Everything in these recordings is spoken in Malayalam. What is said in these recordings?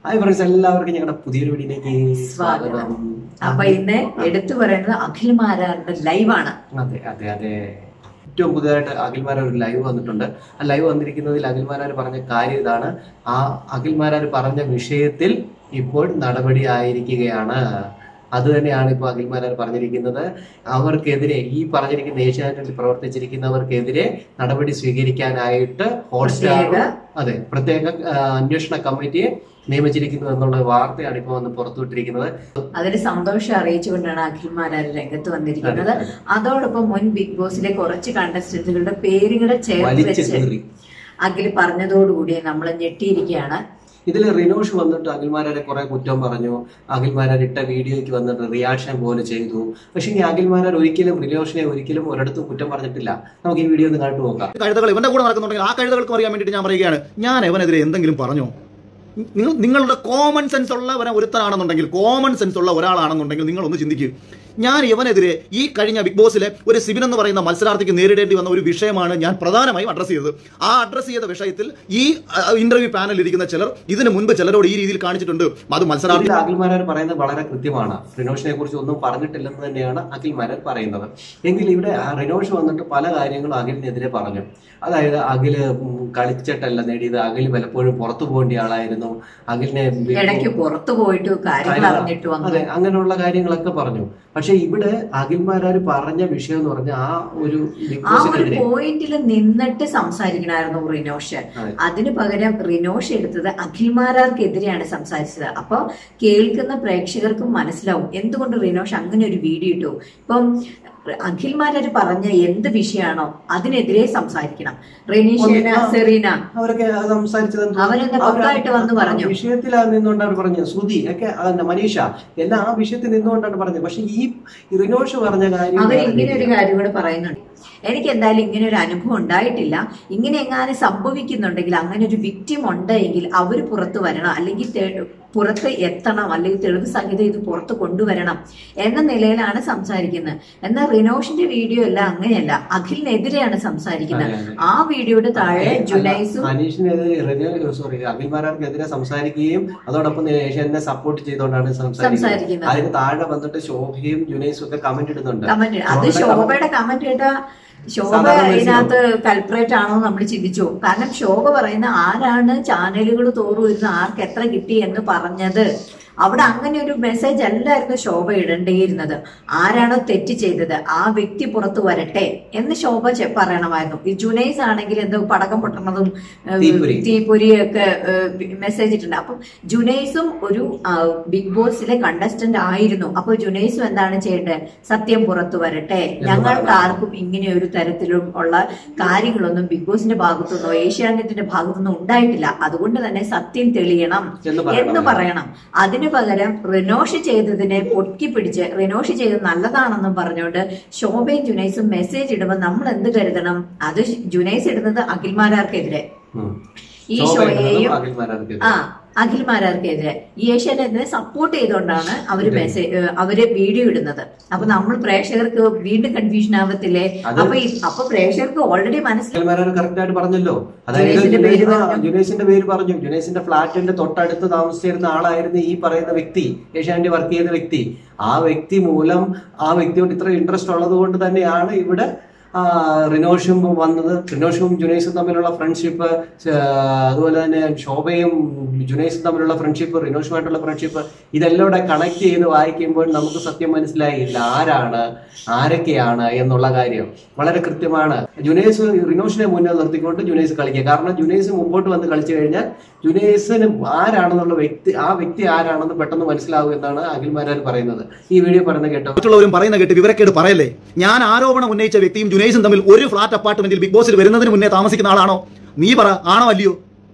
ഹായ് ഫ്രണ്ട്സ് എല്ലാവർക്കും ഞങ്ങളുടെ പുതിയൊരു വീഡിയോയിലേക്ക് സ്വാഗതം അപ്പൊ ഇന്ന് എടുത്തു പറയുന്നത് അഖിൽ മാരാറിന്റെ ലൈവാണ് അതെ അതെ അതെ ഏറ്റവും പുതിയതായിട്ട് അഖിൽമാരാർ ഒരു ലൈവ് വന്നിട്ടുണ്ട് ആ ലൈവ് വന്നിരിക്കുന്നതിൽ അഖിൽമാരാർ പറഞ്ഞ കാര്യം ഇതാണ് ആ അഖിൽമാരാർ പറഞ്ഞ വിഷയത്തിൽ ഇപ്പോൾ നടപടി ആയിരിക്കുകയാണ് അത് തന്നെയാണ് ഇപ്പോൾ അഖിൽമാരാർ പറഞ്ഞിരിക്കുന്നത് അവർക്കെതിരെ ഈ പറഞ്ഞിരിക്കുന്ന ഏഷ്യാനെറ്റിൽ പ്രവർത്തിച്ചിരിക്കുന്നവർക്കെതിരെ നടപടി സ്വീകരിക്കാനായിട്ട് ഹോട്ട്സ്റ്റാർ പ്രത്യേക അതെ പ്രത്യേക ആ, അന്വേഷണ കമ്മിറ്റിയെ നിയമിച്ചിരിക്കുന്നു എന്നുള്ള വാർത്തയാണ് ഇപ്പോൾ വന്ന് പുറത്തുവിട്ടിരിക്കുന്നത് അതിന് സന്തോഷം അറിയിച്ചുകൊണ്ടാണ് അഖിൽ മാരാർ രംഗത്ത് വന്നിരിക്കുന്നത് അതോടൊപ്പം മുൻ ബിഗ് ബോസിലെ കുറച്ച് കണ്ടസ്റ്റന്റുകളുടെ പേരുകളെ ചേർത്ത് വലിച്ചു വെച്ച് കീറി അഖിൽ പറഞ്ഞതോടുകൂടി നമ്മൾ ഞെട്ടിയിരിക്കുകയാണ് ഇതിൽ റിനോഷ് വന്നിട്ട് അഖിൽമാരെ കുറെ കുറ്റം പറഞ്ഞു അഖിൽമാരാർ ഇട്ട വീഡിയോയ്ക്ക് വന്നിട്ട് റിയാക്ഷൻ പോലെ ചെയ്തു പക്ഷേ ഈ അഖിൽമാരാർ ഒരിക്കലും റിനോഷിനെ ഒരിക്കലും ഒരിടത്തും കുറ്റം പറഞ്ഞിട്ടില്ല നമുക്ക് ഈ വീഡിയോ ഒന്ന് കണ്ടു നോക്കാം കഴുതകൾ ഇവന്റെ കൂടെ നടക്കുന്നുണ്ടെങ്കിൽ ആ കഴുതകൾക്കും അറിയാൻ വേണ്ടിയിട്ട് ഞാൻ പറയുകയാണ് ഞാൻ ഇവനെതിരെ എന്തെങ്കിലും പറഞ്ഞോ നിങ്ങൾ നിങ്ങളുടെ കോമൺ സെൻസ് ഉള്ളവനെ ഒരുത്തനാണെന്നുണ്ടെങ്കിൽ കോമൺ സെൻസ് ഉള്ള ഒരാളാണെന്നുണ്ടെങ്കിൽ നിങ്ങൾ ഒന്ന് ചിന്തിക്കൂ ഞാൻ ഇവനെതിരെ ഈ കഴിഞ്ഞ ബിഗ് ബോസിലെ ഒരു സിബിൻ എന്ന് പറയുന്ന മത്സരാർത്ഥിക്ക് നേരിടേണ്ടി വന്ന ഒരു വിഷയമാണ് ഞാൻ പ്രധാനമായും അഡ്രസ് ചെയ്തത് ആ അഡ്രസ് ചെയ്ത വിഷയത്തിൽ ഈ ഇന്റർവ്യൂ പാനലിൽ ഇരിക്കുന്ന ചിലർ ഇതിനു മുൻപ് ചിലരോട് ഈ രീതിയിൽ കാണിച്ചിട്ടുണ്ട് അത് മത്സരാർത്ഥി ഇതിൽ അഖിൽമാരാർ പറയുന്നത് വളരെ കൃത്യമാണ് റിനോഷിനെ കുറിച്ച് ഒന്നും പറഞ്ഞിട്ടില്ലെന്ന് തന്നെയാണ് അഖിൽമാരാർ പറയുന്നത് എങ്കിൽ ഇവിടെ ആ റിനോഷ് വന്നിട്ട് പല കാര്യങ്ങളും അഖിലിനെതിരെ പറഞ്ഞു അതായത് അഖില് ഉം കളിച്ചിട്ടല്ല നേടിയത് അഖിൽ പലപ്പോഴും പുറത്തു പോകേണ്ട ആളായിരുന്നു അഖിലിനെ ഇടയ്ക്ക് പുറത്തു പോയിട്ട് കാര്യങ്ങൾ അറിഞ്ഞിട്ട് വന്നു അതെ അങ്ങനെയുള്ള കാര്യങ്ങളൊക്കെ പറഞ്ഞു പക്ഷെ ഇവിടെ അഖിൽമാരാർ പറഞ്ഞ വിഷയം എന്ന് പറഞ്ഞാൽ ആ ഒരു ബിഗ് ആ ഒരു ബോസിനെതിരെ പോയിന്റിൽ നിന്നിട്ട് സംസാരിക്കണമായിരുന്നു റിനോഷ് അതെ. അതിനു പകരം റിനോഷ് എടുത്തത് അഖിൽമാരാർക്കെതിരെയാണ് സംസാരിച്ചത് അപ്പൊ കേൾക്കുന്ന പ്രേക്ഷകർക്കും മനസ്സിലാവും എന്തുകൊണ്ട് റിനോഷ് അങ്ങനെ ഒരു വീഡിയോ ഇട്ടു ഇപ്പം അഖിൽമാരാർ പറഞ്ഞ എന്ത് വിഷയമാണോ അതിനെതിരെ സംസാരിക്കണം റെനീഷേന സെറീന അവരൊക്കെ അത് സംസാരിച്ചത് എന്ത്? അവരെന്താ അവര് പക്കായിട്ട് വന്ന് ആ പറഞ്ഞു. വിഷയത്തിൽ നിന്നുകൊണ്ട് അവർ പറഞ്ഞത് ശ്രുതി ഒക്കെ അതന്നെ മനീഷ എല്ലാം ആ വിഷയത്തിൽ നിന്നുകൊണ്ടാണ് പറഞ്ഞത് പക്ഷെ ഈ റിനോഷ് പറഞ്ഞ കാര്യം അവർ വേറെ ഇങ്ങനെ ഒരു രീതിയിലാണ്. കാര്യം കൂടെ പറയുന്നുണ്ട് എനിക്ക് എന്തായാലും ഇങ്ങനെ ഒരു അനുഭവം ഉണ്ടായിട്ടില്ല ഇങ്ങനെ എങ്ങാനും സംഭവിക്കുന്നുണ്ടെങ്കിൽ അങ്ങനെ ഒരു വിക്റ്റിം ഉണ്ടെങ്കിൽ അവർ പുറത്തു വരണം അല്ലെങ്കിൽ തെ- പുറത്ത് എത്തണം അല്ലെങ്കിൽ തെളിവ് സഹിതം ഇത് പുറത്ത് കൊണ്ടുവരണം എന്ന നിലയിലാണ് സംസാരിക്കുന്നത് എന്നാൽ റിനോഷിന്റെ വീഡിയോ അല്ല അങ്ങനെയല്ല അഖിലിനെതിരെയാണ് സംസാരിക്കുന്നത് അതെ, അതെ. ആ വീഡിയോയുടെ താഴെ അല്ല, ജുനൈസും അനീഷിനെതിരെ റിനോ സോറി അഖിൽമാരാർക്കെതിരെ സംസാരിക്കുകയും അതോടൊപ്പം ഏഷ്യാനെ സപ്പോർട്ട് ചെയ്തുകൊണ്ടാണ് സംസാരിക്കുന്നത് സംസാരിക്കുന്നത്. അതിന് താഴെ വന്നിട്ട് ശോഭയും ജുനൈസും ഒക്കെ കമന്റ് ഇടുന്നുണ്ട് കമന്റ് അത് ശോഭയുടെ ശോഭയുടെ കമന്റ് കേട്ട ശോഭ സാധാരണ ഇതിനകത്ത് കൽപ്പറേറ്റ് ആണോ നമ്മൾ ചിന്തിച്ചു പോകും. കാരണം ശോഭ പറയുന്ന ആരാണ് ചാനലുകൾ തോറും ഇരുന്ന് ആർക്ക് എത്ര കിട്ടി എന്ന് പറഞ്ഞത് അവിടെ അങ്ങനെ ഒരു മെസ്സേജ് അല്ലായിരുന്നു ശോഭ ഇടേണ്ടിയിരുന്നത് ആരാണോ തെറ്റ് ചെയ്തത് ആ വ്യക്തി പുറത്തു വരട്ടെ എന്ന് ശോഭ ചെ- പറയണമായിരുന്നു ഈ ജുനൈസ് ആണെങ്കിൽ എന്തോ പടക്കം പൊട്ടണതും ഏഹ്, തീപ്പൊരി. തീപ്പൊരിയൊക്കെ മെസ്സേജ് ഇട്ടുണ്ട് അപ്പം ജുനൈസും ഒരു ആ, ബിഗ് ബോസിലെ കണ്ടസ്റ്റന്റ് ആയിരുന്നു അപ്പൊ ജുനൈസും എന്താണ് ചെയ്യേണ്ടത് സത്യം പുറത്തു വരട്ടെ ഞങ്ങൾക്ക് ആർക്കും ഇങ്ങനെ ഒരു തരത്തിലും ഉള്ള കാര്യങ്ങളൊന്നും ബിഗ് ബോസിന്റെ ഭാഗത്തുനിന്നോ ഏഷ്യാനെറ്റിന്റെ ഭാഗത്തുനിന്നോ ഉണ്ടായിട്ടില്ല അതുകൊണ്ട് തന്നെ സത്യം തെളിയണം എന്ന് പറയണം. എന്ന് പറയണം അതിനു പകരം റിനോഷ് ചെയ്തതിനെ പൊക്കി പിടിച്ച് റിനോഷ് ചെയ്തത് നല്ലതാണെന്നും പറഞ്ഞുകൊണ്ട് ശോഭയും ജുനൈസും മെസ്സേജ് ഇടുമ്പോൾ നമ്മൾ എന്ത് കരുതണം അത് ജുനൈസ് ഇടുന്നത് അഖിൽമാരാർക്കെതിരെ ഉം. ഈ ശോഭ ഇടുന്നതും ഷോയെയും അഖിൽമാരാർക്കെതിരെ. ആ അഖിൽമാരാർക്കെതിരെ ഈ ഏഷ്യാനെറ്റിനെ സപ്പോർട്ട് ചെയ്തുകൊണ്ടാണ് അവര് മെസ്സേജ് അവര് വീഡിയോ ഇടുന്നത് അപ്പൊ നമ്മൾ പ്രേക്ഷകർക്ക് വീണ്ടും കൺഫ്യൂഷൻ ആവത്തില്ലേ അത് അപ്പൊ ഈ- അപ്പൊ പ്രേക്ഷകർക്ക് ഓൾറെഡി മനസ്സിലായി അഖിൽമാരാർ കറക്റ്റ് ആയിട്ട് പറഞ്ഞല്ലോ അതായത് ജുനൈസിന്റെ പേര് ജുനൈസ് ആ, പറഞ്ഞു. ജുനൈസിന്റെ പേര് പറഞ്ഞു ജുനൈസിന്റെ ഫ്ലാറ്റിന്റെ തൊട്ടടുത്ത് താമസിച്ചിരുന്ന ആളായിരുന്നു ഈ പറയുന്ന വ്യക്തി ഏഷ്യാനെറ്റ് വർക്ക് ചെയ്ത വ്യക്തി ആ വ്യക്തി മൂലം ആ വ്യക്തിയോട് ഇത്ര ഇൻട്രസ്റ്റ് ഉള്ളത് കൊണ്ട് തന്നെയാണ് ഇവിടെ ആ, റിനോഷും വന്നത് റിനോഷും ജുനൈസും തമ്മിലുള്ള ഫ്രണ്ട്ഷിപ്പ് അതുപോലെ തന്നെ ശോഭയും ജുനൈസും തമ്മിലുള്ള ഫ്രണ്ട്ഷിപ്പ് റിനോഷുമായിട്ടുള്ള ഫ്രണ്ട്ഷിപ്പ് ഇതെല്ലാം കൂടെ കണക്ട് ചെയ്ത് വായിക്കുമ്പോൾ നമുക്ക് സത്യം മനസ്സിലായി ഇത് ആരാണ് ആരൊക്കെയാണ് എന്നുള്ള കാര്യം വളരെ കൃത്യമാണ് ജുനൈസ് റിനോഷിനെ മുന്നിൽ നിർത്തിക്കൊണ്ട് ജുനൈസ് കളിക്കുക കാരണം ജുനൈസ് മുമ്പോട്ട് വന്ന് കളിച്ചു കഴിഞ്ഞാൽ ജുനൈസിന് ആരാണെന്നുള്ള വ്യക്തി ആ വ്യക്തി ആരാണെന്ന് പെട്ടെന്ന് മനസ്സിലാവും എന്നാണ് അഖിൽമാരാർ പറയുന്നത് ഈ വീഡിയോ പറയുന്നത് കേട്ടോ മറ്റുള്ളവരും പറയുന്ന കേട്ട് വിവരക്കേട് പറയല്ലേ ഞാൻ ആരോപണം ഉന്നയിച്ച വ്യക്തിയും ജുനൈസും തമ്മിൽ ഒരു ഫ്ലാറ്റ് അപ്പാർട്ട്മെന്റിൽ ബിഗ് ബോസിൽ വരുന്നതിന് മുന്നേ താമസിക്കുന്ന ആളാണോ നീ പറ ആണോ അല്ലയോ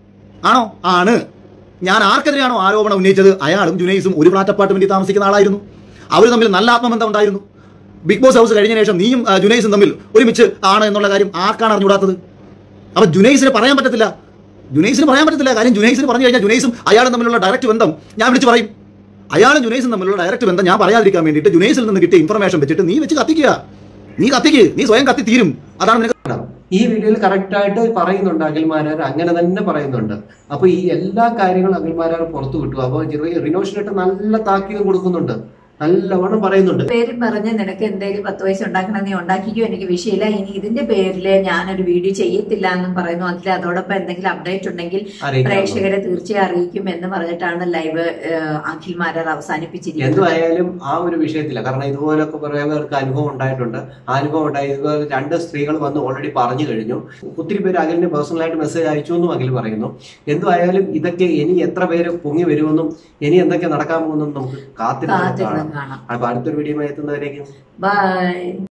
ആണോ ആണ് ഞാൻ ആർക്കെതിരെയാണോ ആരോപണം ഉന്നയിച്ചത് അയാളും ജുനൈസും ഒരു ഫ്ലാറ്റ് അപ്പാർട്ട്മെന്റിൽ താമസിക്കുന്ന ആളായിരുന്നു അവർ തമ്മിൽ നല്ല ആത്മബന്ധം ഉണ്ടായിരുന്നു ബിഗ് ബോസ് ഹൗസ് കഴിഞ്ഞ ശേഷം നീയും ആ, ജുനൈസും തമ്മിൽ ഒരുമിച്ച് ആണ് എന്നുള്ള കാര്യം ആർക്കാണ് അറിഞ്ഞുകൂടാത്തത് അപ്പൊ ജുനൈസിന് പറയാൻ പറ്റത്തില്ല ജുനൈസിന് പറയാൻ പറ്റത്തില്ല കാര്യം ജുനൈസിന് പറഞ്ഞു കഴിഞ്ഞാൽ ജുനൈസും അയാളും തമ്മിലുള്ള ഡയറക്റ്റ് ബന്ധം ഞാൻ വിളിച്ച് പറയും അയാളും ജുനൈസും തമ്മിലുള്ള ഡയറക്റ്റ് ബന്ധം ഞാൻ പറയാതിരിക്കാൻ വേണ്ടിയിട്ട് ജുനൈസിൽ നിന്ന് കിട്ടിയ ഇൻഫർമേഷൻ വെച്ചിട്ട് നീ വെച്ച് കത്തിക്കുക നീ കത്തിക്ക് നീ സ്വയം കത്തി തീരും അതാണ് നിനക്ക് കേട്ടോ ഈ വീഡിയോയിൽ കറക്റ്റ് ആയിട്ട് പറയുന്നുണ്ട് അഖിൽമാരാർ അങ്ങനെ തന്നെ പറയുന്നുണ്ട് അപ്പൊ ഈ എല്ലാ കാര്യങ്ങളും അഖിൽമാരാർ പുറത്തു വിട്ടു അപ്പൊ റിനോഷിനായിട്ട് നല്ല താക്കീതും കൊടുക്കുന്നുണ്ട് നല്ലവണ്ണം പറയുന്നുണ്ട് പേരും പറഞ്ഞ് നിനക്ക് എന്തെങ്കിലും പത്ത് പൈസ ഉണ്ടാക്കണം നീ ഉണ്ടാക്കിക്കോ എനിക്ക് വിഷയമില്ല ഇനി ഇതിന്റെ പേരിൽ ഞാനൊരു വീഡിയോ ചെയ്യത്തില്ല എന്നും പറയുന്നു അതിൽ അതോടൊപ്പം എന്തെങ്കിലും അപ്ഡേറ്റ് ഉണ്ടെങ്കിൽ അറിയിക്കാം പ്രേക്ഷകരെ തീർച്ചയായും അറിയിക്കും എന്ന് പറഞ്ഞിട്ടാണ് ലൈവ് അഖിൽ മാരാർ അവസാനിപ്പിച്ചിരിക്കുന്നത് എന്തുമായാലും ആ ഒരു വിഷയത്തില്ല കാരണം ഇതുപോലൊക്കെ കുറെ പേർക്ക് അനുഭവം ഉണ്ടായിട്ടുണ്ട് ആ അനുഭവം ഉണ്ടായി ഇതുപോലെ രണ്ട് സ്ത്രീകൾ വന്ന് ഓൾറെഡി പറഞ്ഞു കഴിഞ്ഞു ഒത്തിരി പേര് അഖിലിന് പേഴ്സണലായിട്ട് മെസ്സേജ് അയച്ചു എന്നും അഖിൽ പറയുന്നു എന്തുമായാലും ഇതൊക്കെ ഇനി എത്ര പേര് പൊങ്ങി വരുമെന്നും ഇനി എന്തൊക്കെ നടക്കാൻ പോകുമെന്നും നമുക്ക് കാത്തിരുന്ന് കാത്തിരുന്ന് കാണാം കാണാം അപ്പൊ അടുത്തൊരു വീഡിയോ എത്തുന്നവരേക്കും ബൈ